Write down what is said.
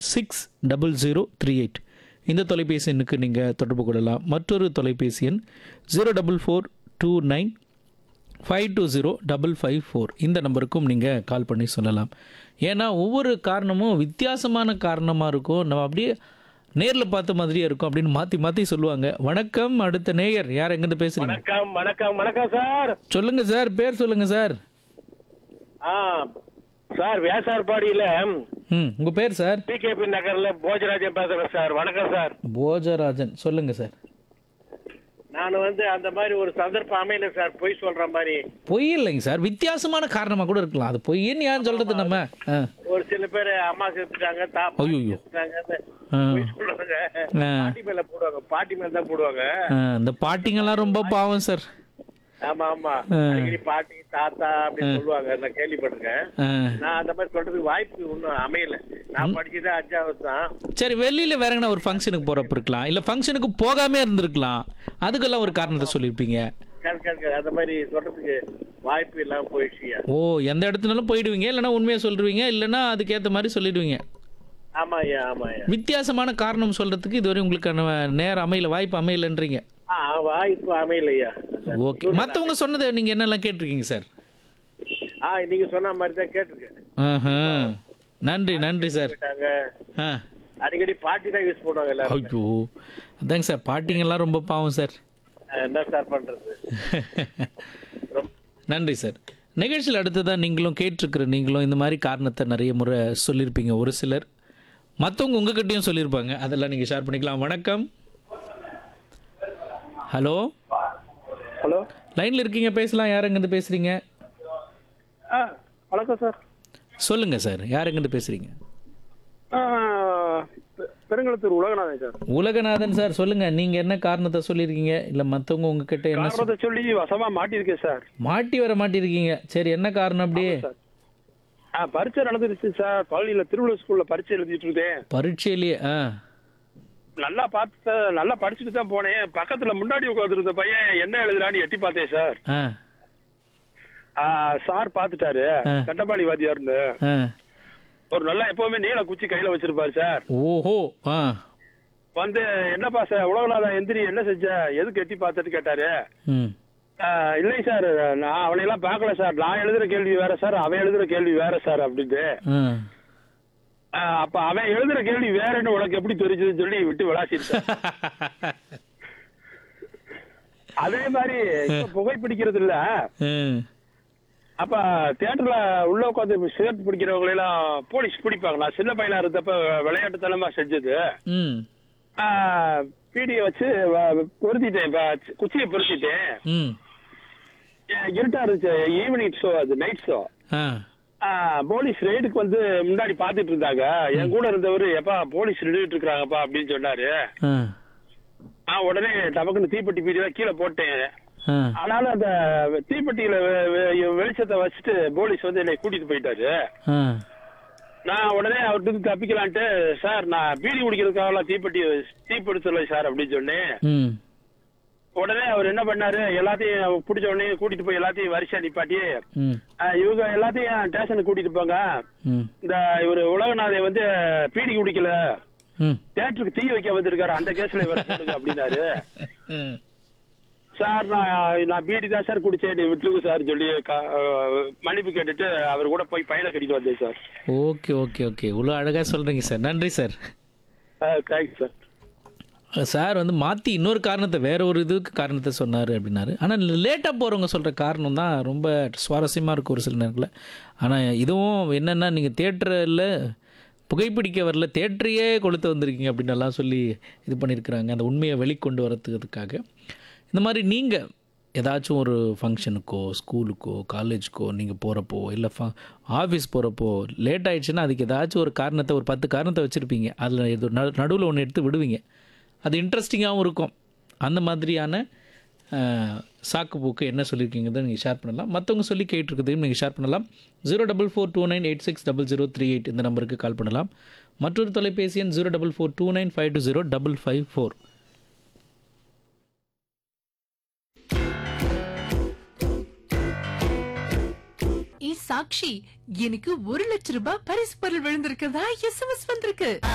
Six double zero three eight இந்த தொலைபேசி எண்ணுக்கு நீங்கள் தொடர்பு கொள்ளலாம் மற்றொரு தொலைபேசி எண் zero double four two nine five two zero double five four இந்த நம்பருக்கும் நீங்கள் கால் பண்ணி சொல்லலாம் ஏன்னா ஒவ்வொரு காரணமும் வித்தியாசமான காரணமாக இருக்கும் நம்ம அப்படியே நேரில் பார்த்த மாதிரியே இருக்கும் அப்படின்னு மாற்றி மாற்றி சொல்லுவாங்க வணக்கம் அடுத்த நேயர் யார் எங்கேருந்து பேசுகிறீங்க வணக்கம் வணக்கம் வணக்கம் சார் சொல்லுங்கள் சார் பேர் சொல்லுங்கள் சார் ஆ சார் வியாசார்பாடியில ம் உங்கள் பேர் சார் பிகேபி நகர்ல போஜராஜன் பேசுறேன் சார் வணக்கம் சார் போஜராஜன் சொல்லுங்கள் சார் நான் வந்து அந்த மாதிரி ஒரு சந்தர்ப்பம் அமையல சார் பொய் சொல்ற மாதிரி பொய் இல்லைங்க சார் வித்தியாசமான காரணமாக கூட இருக்கலாம் அது பொய்ன்னு யார் சொல்கிறது நம்ம ஆ ஒரு சில பேர் அம்மா செத்துட்டாங்க தா ஐயையோ. செத்துட்டாங்க ஆ. பொய் சொல்றாங்க ஆ. பாட்டி மேல போடுவாங்க பாட்டி மேல தான் போடுவாங்க ஆ, இந்த பாட்டிங்கெல்லாம் ரொம்ப பாவம் சார் ஆமா ஆமா ஆ. அடிக்கடி பாட்டி தாத்தா அப்படின்னு சொல்லுவாங்க நான் கேள்விப்பட்டிருக்கேன் ஆ. நான் அந்த மாதிரி சொல்றதுக்கு வாய்ப்பு ஒன்றும் அமையல நான் படிச்சது அஞ்சாவது தான் சரி வெளியில் வேற எங்கனா ஒரு ஃபங்க்ஷனுக்கு போகிறப்ப இருக்கலாம் இல்லை ஃபங்க்ஷனுக்கு போகாமே இருந்திருக்கலாம் அதுக்கெல்லாம் ஒரு காரணத்தை சொல்லியிருப்பீங்க கரெக்ட் கரெக்ட் அந்த மாதிரி சொல்றதுக்கு வாய்ப்பு இல்லாம போயிடுச்சுயா ஓ எந்த இடத்துனாலும் போயிடுவீங்க இல்லைன்னா உண்மையை சொல்லிடுவீங்க இல்லைன்னா அதுக்கேற்ற மாதிரி சொல்லிடுவீங்க ஆமா ஐயா ஆமா ஐயா வித்தியாசமான காரணம் சொல்கிறதுக்கு இதுவரை உங்களுக்கான நேரம் அமையல வாய்ப்பு அமையலன்றீங்க ஆ வாய்ப்பு அமையலையா ஓகே மற்றவங்க சொன்னதை நீங்கள் என்னெல்லாம் கேட்டிருக்கீங்க சார் ஆ நீங்க சொன்ன மாதிரி தான் கேட்டிருக்கேன் ஆஹா நன்றி நன்றி சார் கேட்டாங்க ஆ அடிக்கடி பாட்டி தான் யூஸ் பண்ணுவாங்க எல்லாரும் ஐயோ அதாங்க சார் பாட்டிங்கெல்லாம் ரொம்ப பாவம் சார் என்ன சார் பண்றது நன்றி சார் நிகழ்ச்சியில் அடுத்ததாக நீங்களும் கேட்டிருக்கிற நீங்களும் இந்த மாதிரி காரணத்தை நிறைய முறை சொல்லியிருப்பீங்க ஒரு சிலர் மற்றவங்க உங்ககிட்டயும் சொல்லியிருப்பாங்க அதெல்லாம் நீங்கள் ஷேர் பண்ணிக்கலாம் வணக்கம் ஹலோ ஹலோ லைனில் இருக்கீங்க பேசலாம் யார் எங்கேருந்து பேசுகிறீங்க ஆ வணக்கம் சார் சொல்லுங்கள் சார் யார் எங்கேருந்து பேசுகிறீங்க பெருங்குளத்தூர் உலகநாதன் சார் உலகநாதன் சார் சொல்லுங்கள் நீங்கள் என்ன காரணத்தை சொல்லியிருக்கீங்க இல்லை மற்றவங்க உங்ககிட்ட என்ன சொல்- காரணத்தை சொல்லி வசமா மாட்டியிருக்கேன் சார் மாட்டி வர மாட்டிருக்கீங்க சரி என்ன காரணம் அப்படியே ஆ பரீட்சை நடந்துருச்சு சார் பழனியில திருவள்ளுவர் ஸ்கூல்ல பரீட்சை எழுதிட்டு இருந்தேன் பரீட்சையிலேயே ஆ நல்லா பார்த்து நல்லா படிச்சுட்டு தான் போனேன் பக்கத்துல முன்னாடி உட்காந்துருந்த பையன் என்ன எழுதுறான்னு எட்டி பார்த்தேன் சார் ஆ ஆ, சார் பார்த்துட்டாரு ஆ. கண்டபாணி வாத்தியார்னு ஆ ஒரு நல்லா எப்பவுமே நீல குச்சி கையில வச்சிருப்பாரு சார் ஓஹோ ஆ வந்து என்னப்பா சார் உலகநாதன் எந்திரி என்ன செஞ்ச எதுக்கு எட்டி பார்த்துட்டு கேட்டாரு ம் ஆ, இல்லை சார் நான் அவனையெல்லாம் பார்க்கல சார் நான் எழுதுற கேள்வி வேற சார் அவன் எழுதுற கேள்வி வேற சார் அப்படின்ட்டு ஆ ஆ, அப்ப அவன் எழுதுற கேள்வி வேறன்னு உனக்கு எப்படி தெரிஞ்சதுன்னு சொல்லி விட்டு விளாசிருச்சேன் அதே மாதிரி இப்ப புகைப்பிடிக்கிறது இல்ல ம் அப்ப தியேட்டர்ல உள்ள உட்காந்து சிகரெட் பிடிக்கிறவங்க எல்லாம் போலீஸ் பிடிப்பாங்க நான் சின்ன பையனா இருந்தப்ப விளையாட்டுத்தனமா செஞ்சது ம் பீடியை வச்சு வ- பொருத்திட்டேன் இப்ப குச்சியை பொருத்திட்டேன் ம் அஹ் இருட்டா இருந்துச்சு ஈவினிங் ஷோ அது நைட் ஷோ ஆ போலீஸ் ரைடுக்கு வந்து முன்னாடி பாத்துட்டு இருந்தாங்க என் கூட இருந்தவர் எப்பா போலீஸ் நின்றுட்டு இருக்காங்கப்பா அப்படின்னு சொன்னாரு ஆ நான் உடனே டபக்குன்னு தீப்பெட்டி பீடியெல்லாம் கீழே போட்டேன் ஆ ஆனாலும் அந்த தீப்பெட்டியில வெ- வெ- வெளிச்சத்தை வச்சுட்டு போலீஸ் வந்து என்னை கூட்டிட்டு போயிட்டாரு ஆ நான் உடனே அவர்கிட்ட இருந்து தப்பிக்கலான்ட்டு சார் நான் பீடி குடிக்கிறதுக்காக தீப்பெட்டி தீப்படுத்தலை சார் அப்படின்னு சொன்னேன் ம் உடனே அவர் என்ன பண்ணாரு எல்லாத்தையும் பிடிச்ச உடனே கூட்டிட்டு போய் எல்லாத்தையும் வரிசையா நிப்பாட்டி ம் அஹ், இவங்க எல்லாத்தையும் ஸ்டேஷனுக்கு கூட்டிட்டு போங்க ம் இந்த இவரு உலகநாதை வந்து பீடி குடிக்கல ம் தேட்டருக்கு தீ வைக்க வந்திருக்காரு அந்த கேஸ்ல இவரை போடுங்க அப்படின்னாரு ம் சார் நான் நான் பீடி தான் சார் குடிச்சேன் விட்டுருங்க சார் சொல்லி க- அஹ், மன்னிப்பு கேட்டுட்டு அவர் கூட போய் பையனை கட்டிட்டு வந்தேன் சார் ஓகே ஓகே ஓகே இவ்வளோ அழகாக சொல்கிறீங்க சார் நன்றி சார் தேங்க்ஸ் சார் சார் வந்து மாற்றி இன்னொரு காரணத்தை வேற ஒரு இதுக்கு காரணத்தை சொன்னார் அப்படின்னாரு ஆனால் லேட்டாக போகிறவங்க சொல்கிற காரணம் தான் ரொம்ப சுவாரஸ்யமாக இருக்கும் ஒரு சில நேரத்தில் ஆனால் இதுவும் என்னென்னா நீங்கள் தேட்டரில் புகைப்பிடிக்க வரல தேட்டரையே கொளுத்து வந்திருக்கீங்க அப்படின்னு எல்லாம் சொல்லி இது பண்ணியிருக்கிறாங்க அந்த உண்மையை வெளிக்கொண்டு வரதுக்காக இந்த மாதிரி நீங்கள் ஏதாச்சும் ஒரு ஃபங்க்ஷனுக்கோ ஸ்கூலுக்கோ காலேஜுக்கோ நீங்கள் போகிறப்போ இல்லை ஃப ஆஃபீஸ் போகிறப்போ லேட் ஆயிடுச்சுன்னா அதுக்கு ஏதாச்சும் ஒரு காரணத்தை ஒரு பத்து காரணத்தை வச்சுருப்பீங்க அதில் இது நடுவில் ஒன்று எடுத்து விடுவீங்க அது இன்ட்ரெஸ்டிங்காகவும் இருக்கும் அந்த மாதிரியான அஹ், சாக்கு போக்கு என்ன சொல்லியிருக்கீங்கிறத நீங்கள் ஷேர் பண்ணலாம் மற்றவங்க சொல்லி கேட்டிருக்கிறதையும் நீங்கள் ஷேர் பண்ணலாம் zero double four two nine eight six double zero three eight இந்த நம்பருக்கு கால் பண்ணலாம் மற்றொரு தொலைபேசி எண் zero double four two nine five two zero double five four ஏ சாக்ஷி எனக்கு ஒரு லட்ச ரூபாய் பரிசு பொருள் விழுந்திருக்கிறதா எஸ்எம்எஸ் வந்திருக்கு